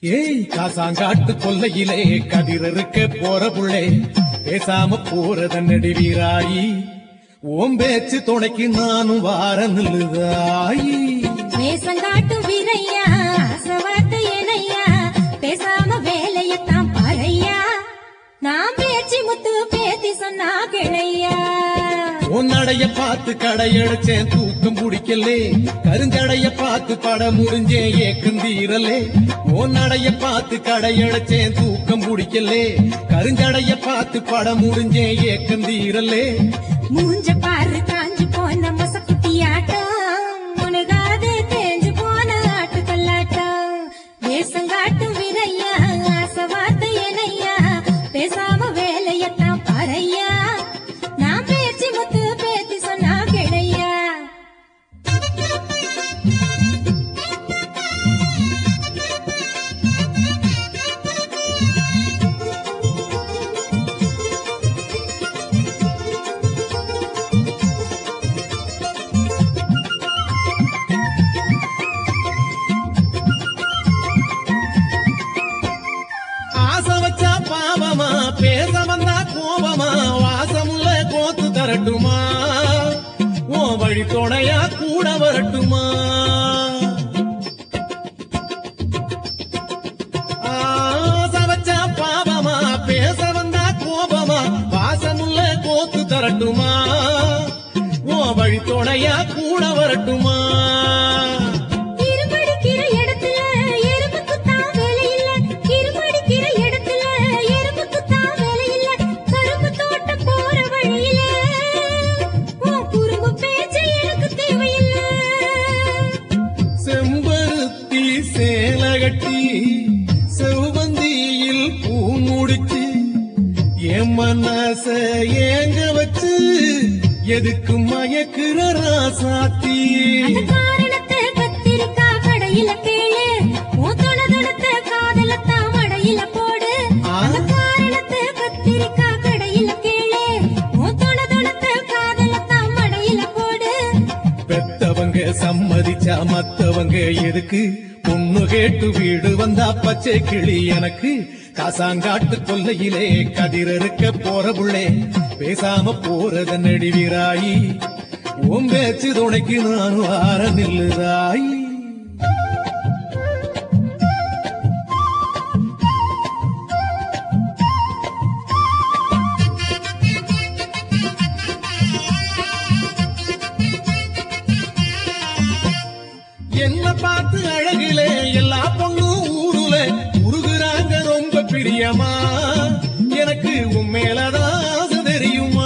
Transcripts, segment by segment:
ஏய் காசாங்காட்டு கொல்லையிலே கதிரறுக்க போற புள்ளே பேசாம போறத நடிவீராயி ஓம் பேச்சு துணைக்கு நானும் வார நில்லுதாயி வேசங்காட்டும் வீரையா ஆசவார்த்த ஏனையா பேசாம வேலையத்தான் பாரையா நான் பேச்சு முத்து பேத்தி சொன்னா கிளையா உன் நடைய பார்த்து கடையடைச்சேன் தூக்கம் பிடிக்கலே கருஞ்சடைய பார்த்து படம் முடிஞ்சேன் ஏக்கம் தீரலே உன் நடைய பார்த்து கடையடைச்சேன் தூக்கம் பிடிக்கலே கருஞ்சடைய பார்த்து படம் முடிஞ்சேன் ஏக்கம் தீரலே மூஞ்ச பாரு காஞ்சு போன மசக்குட்டியாட்டம் முனுகாது தேஞ்சு போன ஆட்டு கல்லாட்டம் வேசங்காட்டும் வீரையா ஆசவார்த்த ஏனையா பேசாம வேலையத்தான் பாரையா நான் பேச்சு முத்து பேத்தி சொன்னா கிளையா ஆசை வச்சா பாவமா பேச வந்தா கோபமா வாசமுள்ள கோத்து தரட்டுமா உன் வழி துணையா கூட வரட்டுமா ஆசை வச்சா பாவமா பேச வந்தா கோபமா வாசமுள்ள கோத்து தரட்டுமா உன் வழி துணையா கூட வரட்டுமா இருமடிக்கிற இடத்துல எறும்புக்கு தான் வேலை இல்ல இருமடிக்கிற இடத்துல எறும்புக்கு தான் வேலை இல்ல கரும்பு தோட்டம் போற வழியில உன் குறும்பு பேச்சு எனக்கு தேவையில்ல செம்பருத்தி சேலகட்டி செவ்வந்தியில் பூ முடிச்சு என் மனச ஏங்க வச்சு எதுக்கு மயக்குற ராசாத்தி அந்த காரணத்தை கத்திரிக்கா கடையில கேளு உன் தொணதொணத்த காதலத்தான் மடையில போடு அந்த காரணத்தை கத்திரிக்கா கடையில கேளு உன் தொணதொணத்த காதலத்தான் மடையில போடு பெத்தவங்க சம்மதிச்சா மத்தவங்க எதுக்கு பொண்ணு கேட்டு வீடு வந்தா பச்சை கிளி எனக்கு காசாங்காட்டு கொல்லையிலே கதிரறுக்க போற புள்ளே பேசாம போறத நடிவிராயி உன் பேச்சு துணைக்கு நான் வார நில்லுதாயி என்ன பார்த்து அழகிலே எல்லா பொண்ணும் ஊருல உருகுறாங்க ரொம்ப பிரியமா எனக்கு உன் மேலதான் ஆசை தெரியுமா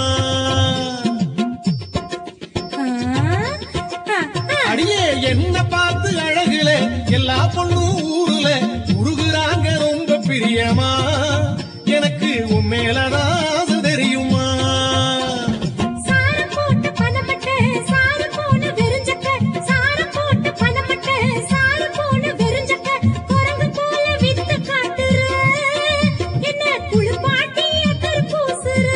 அடியே என்ன பார்த்து அழகுல எல்லா பொண்ணும் ஊருல உருகுறாங்க ரொம்ப பிரியமா எனக்கு உன் மேலதான் ஆசை தெரியுமா சாரம் போட்டு பனமட்ட சாரம் போன வெறுஞ்சக்க சாரம் போட்டு பனமட்ட சாரம் போன வெறுஞ்சக்க குரங்கு போல வித்து காட்டுற என்ன குளிப்பாட்டி அக்கர் பூசுற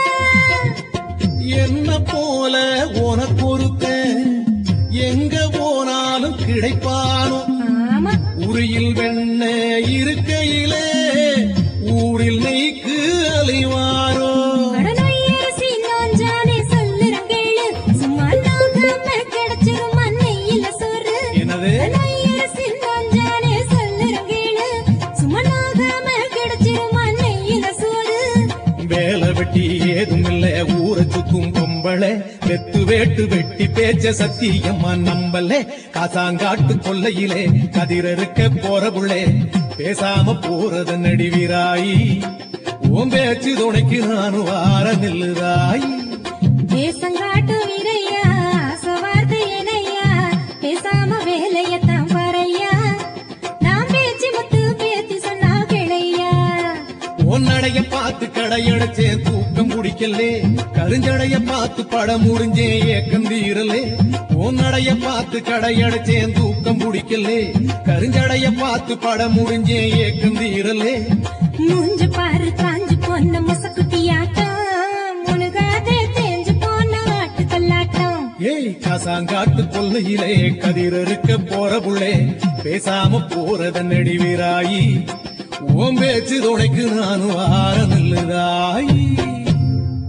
என்ன போல உனக்கு ஒருத்தன் எங்க போனாலும் கிடைப்பானோ ஆமா உரியில் வெண்ண இருக்கையிலே ஊரில் நெய்க்கு அலைவாரோ அடநொய்யரசி நோஞ்சானே சொல்லுறேன் கேளு சும்மா நோகாம கிடைச்சிரும் மண்ணையில சோறு என்னது அடநொய்யரசி நோஞ்சானே சொல்லுறேன் கேளு சும்மா நோகாம கிடைச்சிரும் மண்ணையில சோறு வேலை வெட்டி ஏதும் இல்ல ஊரை சுத்தும் பொம்பளை வெத்து வேட்டு வெட்டி பேச்ச சத்தியம்மா நம்பலே காசாங்காட்டு கொல்லையிலே கதிரறுக்க போற புள்ளே பேசாம போறது நடிவிராயி உன் பேச்சு துணைக்கு நான் வார நில்லுதாயி தேசங்காட்டு வீரையா ஆசவார்த்தை ஏனையா பேசாம வேலையத்தான் பாரையா நான் பேச்சு முத்து பேத்தி சொன்னா கிளையா உன் நடைய பார்த்து கடையடைச்சேன் தூக்கம் பிடிக்கலே கருஞ்சடைய பார்த்து படம் முடிஞ்சேன் ஏக்கம் தீரலே உன் நடைய பார்த்து கடையடைச்சேன் தூக்கம் பிடிக்கலே கருஞ்சடைய பார்த்து படம் முடிஞ்சேன் ஏக்கம் தீரலே மூஞ்ச பாரு காஞ்சு போன மசக்குட்டியாட்டம் முனுகாதே தேஞ்சு போன ஆட்டு கல்லாட்டம் ஏய் காசாங்காட்டு கொல்லையிலே கதிரறுக்க போற புள்ளே பேசாம போறத நடிவிராயி ஓம் பேச்சு துணைக்கு நானும் வார நல்லதாயி